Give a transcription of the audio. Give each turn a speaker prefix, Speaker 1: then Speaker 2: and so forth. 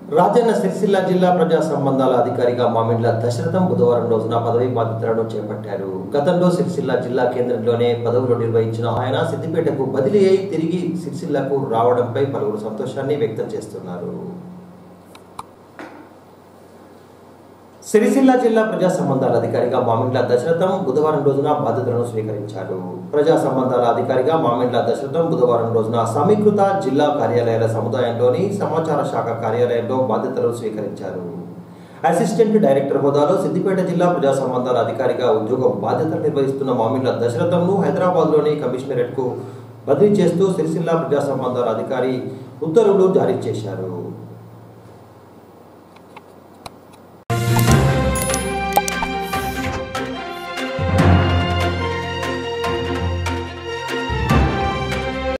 Speaker 1: రాజన్న సిరిసిల్ల జిల్లా ప్రజా సంబంధాల అధికారిగా మామిండ్ల దశరథం బుధవారం రోజున పదవి బాధ్యతలను చేపట్టారు గతంలో సిరిసిల్ల జిల్లా కేంద్రంలోనే పదవులు నిర్వహించిన ఆయన సిద్దిపేటకు బదిలీ అయి తిరిగి సిరిసిల్లకు రావడంపై పలువురు సంతోషాన్ని వ్యక్తం చేస్తున్నారు సిరిసిల్ల జిల్లా ప్రజా సంబంధాల అధికారిగా మామిండ్ల దశరథం బుధవారం రోజున బాధ్యతలను స్వీకరించారు ప్రజా సంబంధాల అధికారిగా మామిండ్ల దశరథం బుధవారం రోజున సమీకృత జిల్లా కార్యాలయాల సముదాయంలోని సమాచార శాఖ కార్యాలయంలో బాధ్యతలు స్వీకరించారు అసిస్టెంట్ డైరెక్టర్ హోదాలో సిద్దిపేట జిల్లా ప్రజా సంబంధాల అధికారిగా ఉద్యోగ బాధ్యతలు నిర్వహిస్తున్న మామిండ్ల దశరథంను హైదరాబాద్లోని కమిషనరేట్కు బదిలీ చేస్తూ సిరిసిల్ల ప్రజా సంబంధాల అధికారి ఉత్తర్వులు జారీ చేశారు